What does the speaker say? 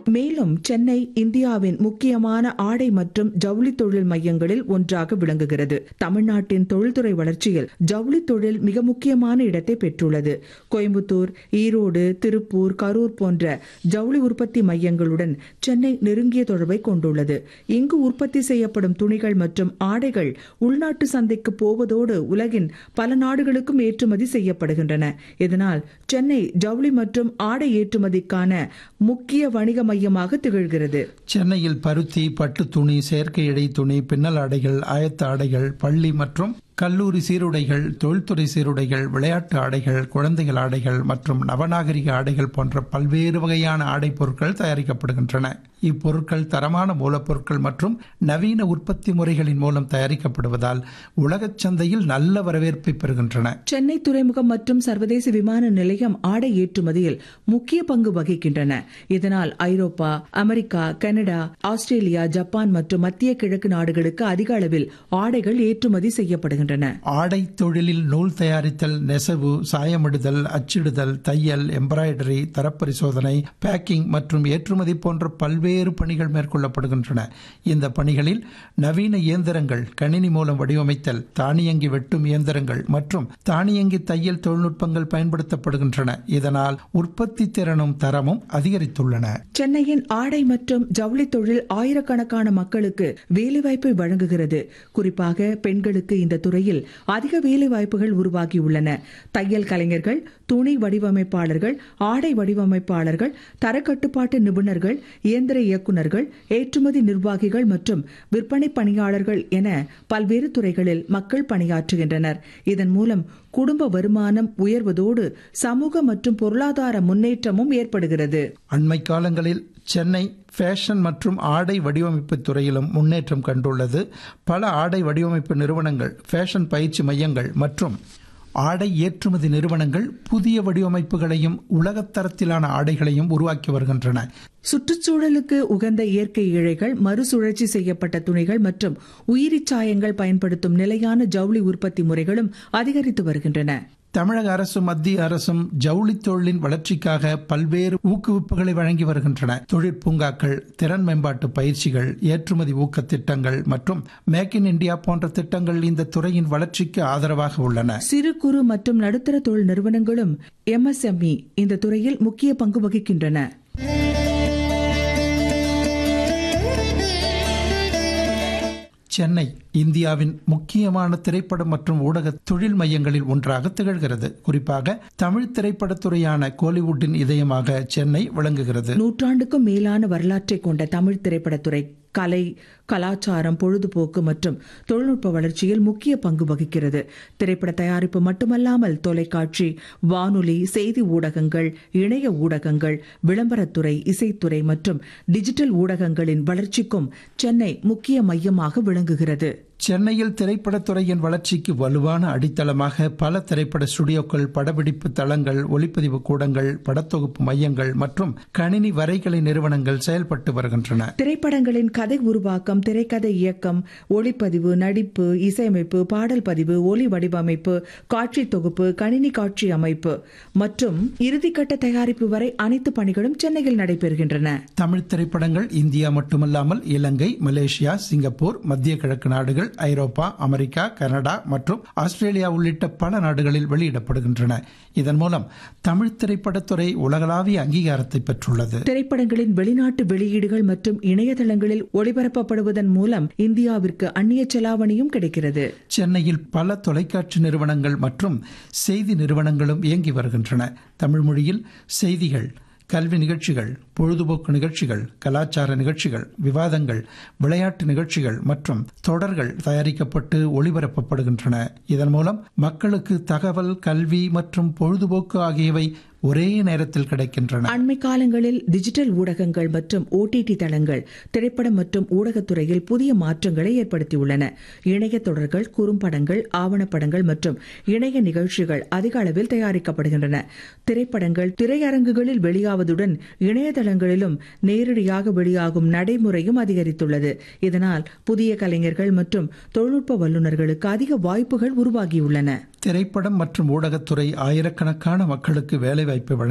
மேலும் சென்னை இந்தியாவின் முக்கியமான ஆடை மற்றும் ஜவுளி தொழில் மையங்களில் ஒன்றாக விளங்குகிறது தமிழ்நாட்டின் தொழில்துறை வளர்ச்சியில் ஜவுளி தொழில் மிக முக்கியமான இடத்தை பெற்றுள்ளது கோயம்புத்தூர் ஈரோடு திருப்பூர் கரூர் போன்ற ஜவுளி உற்பத்தி மையங்களுடன் சென்னை நெருங்கிய தொடர்பை கொண்டுள்ளது இங்கு உற்பத்தி செய்யப்படும் துணிகள் மற்றும் ஆடைகள் உள்நாட்டு சந்தைக்கு போவதோடு உலகின் பல நாடுகளுக்கும் ஏற்றுமதி செய்யப்படுகின்றன இதனால் சென்னை ஜவுளி மற்றும் ஆடை ஏற்றுமதிக்கான முக்கிய வணிக மையமாக திகழ்கிறது சென்னையில் பருத்தி பட்டு துணி செயற்கை இடை துணி பின்னல் ஆடைகள் ஆயத்த ஆடைகள் பள்ளி மற்றும் கல்லூரி சீருடைகள் தொழில்துறை சீருடைகள் விளையாட்டு ஆடைகள் குழந்தைகள் ஆடைகள் மற்றும் நவநாகரிக ஆடைகள் போன்ற பல்வேறு வகையான ஆடை பொருட்கள் தயாரிக்கப்படுகின்றன இப்பொருட்கள் தரமான மூலப்பொருட்கள் மற்றும் நவீன உற்பத்தி முறைகளின் மூலம் தயாரிக்கப்படுவதால் உலகச் சந்தையில் நல்ல வரவேற்பை பெறுகின்றன சென்னை துறைமுகம் மற்றும் சர்வதேச விமான நிலையம் ஆடை ஏற்றுமதியில் முக்கிய பங்கு வகிக்கின்றன இதனால் ஐரோப்பா அமெரிக்கா கனடா ஆஸ்திரேலியா ஜப்பான் மற்றும் மத்திய கிழக்கு நாடுகளுக்கு அதிக அளவில் ஆடைகள் ஏற்றுமதி செய்யப்படுகின்றன ஆடை தொழிலில் நூல் தயாரித்தல் நெசவு சாயமிடுதல் அச்சிடுதல் தையல் எம்ப்ராய்டரி தரப்பரிசோதனை பேக்கிங் மற்றும் ஏற்றுமதி போன்ற பல்வேறு பணிகள் மேற்கொள்ளப்படுகின்றன இந்த பணிகளில் நவீன இயந்திரங்கள் கணினி மூலம் வடிவமைத்தல் தானியங்கி வெட்டும் இயந்திரங்கள் மற்றும் தானியங்கி தையல் தொழில்நுட்பங்கள் பயன்படுத்தப்படுகின்றன இதனால் உற்பத்தி திறனும் தரமும் அதிகரித்துள்ளன சென்னையின் ஆடை மற்றும் ஜவுளி தொழில் ஆயிரக்கணக்கான மக்களுக்கு வேலைவாய்ப்பை வழங்குகிறது குறிப்பாக பெண்களுக்கு இந்த துறையில் அதிக வேலைவாய்ப்புகள் உருவாகியுள்ளன தையல் கலைஞர்கள் துணி வடிவமைப்பாளர்கள் ஆடை வடிவமைப்பாளர்கள் தரக்கட்டுப்பாட்டு நிபுணர்கள் இயந்திர இயக்குநர்கள் ஏற்றுமதி நிர்வாகிகள் மற்றும் விற்பனை பணியாளர்கள் என பல்வேறு துறைகளில் மக்கள் பணியாற்றுகின்றனர் இதன் மூலம் குடும்ப வருமானம் உயர்வதோடு சமூக மற்றும் பொருளாதார முன்னேற்றமும் ஏற்படுகிறது அண்மை காலங்களில் சென்னை ஃபேஷன் மற்றும் ஆடை வடிவமைப்பு துறையிலும் முன்னேற்றம் கண்டுள்ளது பல ஆடை வடிவமைப்பு நிறுவனங்கள் ஃபேஷன் பயிற்சி மையங்கள் மற்றும் ஆடை ஏற்றுமதி நிறுவனங்கள் புதிய வடிவமைப்புகளையும் உலகத்தரத்திலான ஆடைகளையும் உருவாக்கி வருகின்றன சுற்றுச்சூழலுக்கு உகந்த இயற்கை இழைகள் மறுசுழற்சி செய்யப்பட்ட துணிகள் மற்றும் உயிரிச் சாயங்கள் பயன்படுத்தும் நிலையான ஜவுளி உற்பத்தி முறைகளும் அதிகரித்து வருகின்றன தமிழக அரசும் மத்திய அரசும் ஜவுளி தொழிலின் வளர்ச்சிக்காக பல்வேறு ஊக்குவிப்புகளை வழங்கி வருகின்றன தொழிற்பூங்காக்கள் திறன் மேம்பாட்டு பயிற்சிகள் ஏற்றுமதி ஊக்க திட்டங்கள் மற்றும் மேக் இன் இந்தியா போன்ற திட்டங்கள் இந்த துறையின் வளர்ச்சிக்கு ஆதரவாக உள்ளன சிறு குறு மற்றும் நடுத்தர தொழில் நிறுவனங்களும் எம்எஸ்எம்இ இந்த துறையில் முக்கிய பங்கு வகிக்கின்றன சென்னை இந்தியாவின் முக்கியமான திரைப்படம் மற்றும் ஊடக தொழில் மையங்களில் ஒன்றாக திகழ்கிறது குறிப்பாக தமிழ் திரைப்படத்துறையான கோலிவுட்டின் இதயமாக சென்னை விளங்குகிறது நூற்றாண்டுக்கும் மேலான வரலாற்றை கொண்ட தமிழ் திரைப்படத்துறை கலை கலாச்சாரம் பொழுதுபோக்கு மற்றும் தொழில்நுட்ப வளர்ச்சியில் முக்கிய பங்கு வகிக்கிறது திரைப்பட தயாரிப்பு மட்டுமல்லாமல் தொலைக்காட்சி வானொலி செய்தி ஊடகங்கள் இணைய ஊடகங்கள் விளம்பரத்துறை இசைத்துறை மற்றும் டிஜிட்டல் ஊடகங்களின் வளர்ச்சிக்கும் சென்னை முக்கிய மையமாக விளங்குகிறது சென்னையில் திரைப்படத்துறையின் வளர்ச்சிக்கு வலுவான அடித்தளமாக பல திரைப்பட ஸ்டுடியோக்கள் படப்பிடிப்பு தளங்கள் ஒளிப்பதிவு கூடங்கள் படத்தொகுப்பு மையங்கள் மற்றும் கணினி வரைகலை நிறுவனங்கள் செயல்பட்டு வருகின்றன திரைப்படங்களின் கதை உருவாக்கம் திரைக்கதை இயக்கம் ஒளிப்பதிவு நடிப்பு இசையமைப்பு பாடல் பதிவு ஒலி வடிவமைப்பு காட்சி தொகுப்பு கணினி காட்சி அமைப்பு மற்றும் இறுதிக்கட்ட தயாரிப்பு வரை அனைத்து பணிகளும் சென்னையில் நடைபெறுகின்றன தமிழ் திரைப்படங்கள் இந்தியா மட்டுமல்லாமல் இலங்கை மலேசியா சிங்கப்பூர் மத்திய கிழக்கு நாடுகள் ஐரோப்பா அமெரிக்கா கனடா மற்றும் ஆஸ்திரேலியா உள்ளிட்ட பல நாடுகளில் வெளியிடப்படுகின்றன இதன் மூலம் தமிழ் திரைப்படத்துறை உலகளாவிய அங்கீகாரத்தை பெற்றுள்ளது திரைப்படங்களின் வெளிநாட்டு வெளியீடுகள் மற்றும் இணையதளங்களில் ஒளிபரப்பப்படுவதன் மூலம் இந்தியாவிற்கு அந்நிய செலாவணியும் கிடைக்கிறது சென்னையில் பல தொலைக்காட்சி நிறுவனங்கள் மற்றும் செய்தி நிறுவனங்களும் இயங்கி வருகின்றன தமிழ் மொழியில் செய்திகள் கல்வி நிகழ்ச்சிகள் பொழுதுபோக்கு நிகழ்ச்சிகள் கலாச்சார நிகழ்ச்சிகள் விவாதங்கள் விளையாட்டு நிகழ்ச்சிகள் மற்றும் தொடர்கள் தயாரிக்கப்பட்டு ஒளிபரப்பப்படுகின்றன இதன் மூலம் மக்களுக்கு தகவல் கல்வி மற்றும் பொழுதுபோக்கு ஆகியவை ஒரே நேரத்தில் கிடைக்கின்றன அண்மை காலங்களில் டிஜிட்டல் ஊடகங்கள் மற்றும் ஓடிடி தளங்கள் திரைப்படம் மற்றும் ஊடகத்துறையில் புதிய மாற்றங்களை ஏற்படுத்தியுள்ளன இணைய தொடர்கள் குறும்படங்கள் ஆவணப்படங்கள் மற்றும் இணைய நிகழ்ச்சிகள் அதிக அளவில் தயாரிக்கப்படுகின்றன திரைப்படங்கள் திரையரங்குகளில் வெளியாவதுடன் இணையதளங்களிலும் நேரடியாக வெளியாகும் நடைமுறையும் அதிகரித்துள்ளது இதனால் புதிய கலைஞர்கள் மற்றும் தொழில்நுட்ப வல்லுநர்களுக்கு அதிக வாய்ப்புகள் உருவாகியுள்ளன திரைப்படம் மற்றும் ஊடகத்துறை ஆயிரக்கணக்கான மக்களுக்கு வேலைவாய்ப்பை